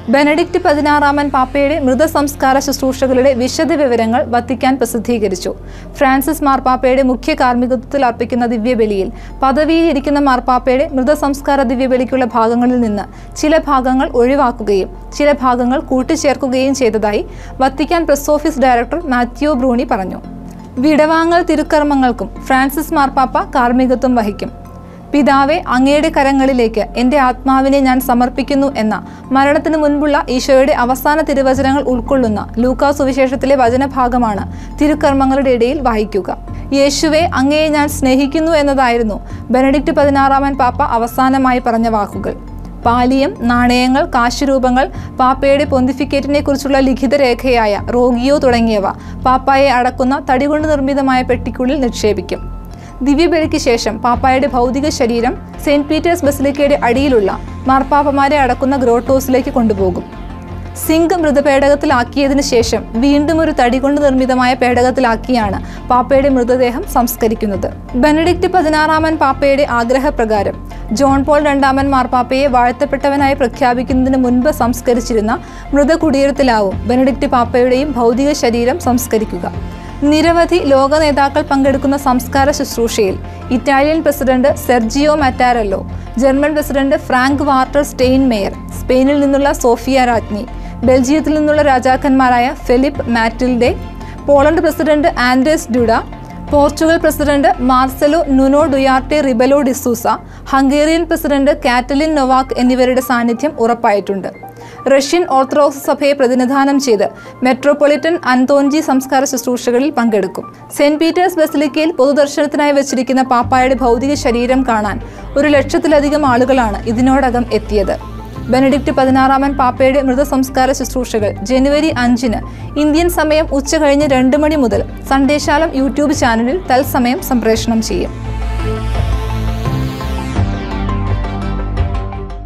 Benedict പതിനാറാമൻ പാപ്പയുടെ മൃതസംസ്കാര ശുശ്രൂഷകളുടെ വിശദ വിവരങ്ങൾ വത്തിക്കാൻ പ്രസിദ്ധീകരിച്ചു ഫ്രാൻസിസ് മാർപ്പാപ്പയുടെ മുഖ്യ കാർമ്മികത്വത്തിൽ അർപ്പിക്കുന്ന ദിവ്യബലിയിൽ പദവിയിലിരിക്കുന്ന മാർപ്പാപ്പയുടെ മൃതസംസ്കാര ദിവ്യബലിക്കുള്ള ഭാഗങ്ങളിൽ നിന്ന് ചില ഭാഗങ്ങൾ ഒഴിവാക്കുകയും ചില ഭാഗങ്ങൾ കൂട്ടിച്ചേർക്കുകയും ചെയ്തതായി Vatican press office director Matteo Bruni പറഞ്ഞു വിടവാങ്ങൽ തിരുക്കർമ്മങ്ങൾക്കും ഫ്രാൻസിസ് മാർപ്പാപ്പ കാർമ്മികത്വം വഹിക്കും പിതാവെ അങ്ങയുടെ കരങ്ങളിലേക്ക് എൻ്റെ ആത്മാവിനെ ഞാൻ സമർപ്പിക്കുന്നു എന്ന മരണത്തിന് മുൻപുള്ള ഈശോയുടെ അവസാന തിരുവചനങ്ങൾ ഉൾക്കൊള്ളുന്ന ലൂക്കാ സുവിശേഷത്തിലെ വചനഭാഗമാണ് തിരുക്കർമ്മങ്ങളുടെ ഇടയിൽ വായിക്കുക യേശുവെ അങ്ങയെ ഞാൻ സ്നേഹിക്കുന്നു എന്നതായിരുന്നു ബെനഡിക്റ്റ് പതിനാറാമൻ പാപ്പ അവസാനമായി പറഞ്ഞ വാക്കുകൾ പാലിയം നാണയങ്ങൾ കാശുരൂപങ്ങൾ പാപ്പയുടെ പൊന്തിഫിക്കറ്റിനെ കുറിച്ചുള്ള ലിഖിത രേഖയായ റോഗിയോ തുടങ്ങിയവ പാപ്പായെ അടക്കുന്ന തടികൊണ്ട് നിർമ്മിതമായ പെട്ടിക്കുള്ളിൽ നിക്ഷേപിക്കും ദിവ്യബലിക്ക് ശേഷം പാപ്പായുടെ ഭൗതിക ശരീരം സെയിന്റ് പീറ്റേഴ്സ് ബസിലിക്കയുടെ അടിയിലുള്ള മാർപ്പാപ്പമാരെ അടക്കുന്ന ഗ്രോട്ടോസിലേക്ക് കൊണ്ടുപോകും സിങ്ക് മൃതപേടകത്തിലാക്കിയതിനു ശേഷം വീണ്ടും ഒരു തടി കൊണ്ട് നിർമ്മിതമായ പേടകത്തിലാക്കിയാണ് പാപ്പയുടെ മൃതദേഹം സംസ്കരിക്കുന്നത് ബെനഡിക്റ്റ് പതിനാറാമൻ പാപ്പയുടെ ആഗ്രഹപ്രകാരം ജോൺ പോൾ രണ്ടാമൻ മാർപ്പാപ്പയെ വാഴ്ത്തപ്പെട്ടവനായി പ്രഖ്യാപിക്കുന്നതിന് മുൻപ് സംസ്കരിച്ചിരുന്ന മൃതകുടീരത്തിലാവും ബെനഡിക്റ്റ് പാപ്പയുടെയും ഭൗതിക ശരീരം സംസ്കരിക്കുക നിരവധി ലോക നേതാക്കൾ പങ്കെടുക്കുന്ന സംസ്കാര ശുശ്രൂഷയിൽ Italian president Sergio Mattarella German president Frank Walter Steinmeier സ്പെയിനിൽ നിന്നുള്ള സോഫിയ രാജ്ഞി ബെൽജിയത്തിൽ നിന്നുള്ള രാജാക്കന്മാരായ Philippe Mathilde Poland president Andrzej Duda Portugal president Marcelo Nuno Duarte Rebelo de Sousa Hungarian president Katalin Novak എന്നിവരുടെ സാന്നിധ്യം ഉറപ്പായിട്ടുണ്ട് റഷ്യൻ ഓർത്തഡോക്സ് സഭയെ പ്രതിനിധാനം ചെയ്ത് മെട്രോപൊളിറ്റൻ അന്തോഞ്ചി സംസ്കാര ശുശ്രൂഷകളിൽ പങ്കെടുക്കും സെന്റ് പീറ്റേഴ്സ് ബസിലിക്കയിൽ പൊതുദർശനത്തിനായി വെച്ചിരിക്കുന്ന പാപ്പായുടെ ഭൗതിക ശരീരം കാണാൻ ഒരു ലക്ഷത്തിലധികം ആളുകളാണ് ഇതിനോടകം എത്തിയത് ബെനഡിക്റ്റ് പതിനാറാമൻ പാപ്പയുടെ മൃതസംസ്കാര ശുശ്രൂഷകൾ ജനുവരി അഞ്ചിന് ഇന്ത്യൻ സമയം ഉച്ച കഴിഞ്ഞ് രണ്ട് മണി മുതൽ സന്ദേശാലം യൂട്യൂബ് ചാനലിൽ തത്സമയം സംപ്രേഷണം ചെയ്യും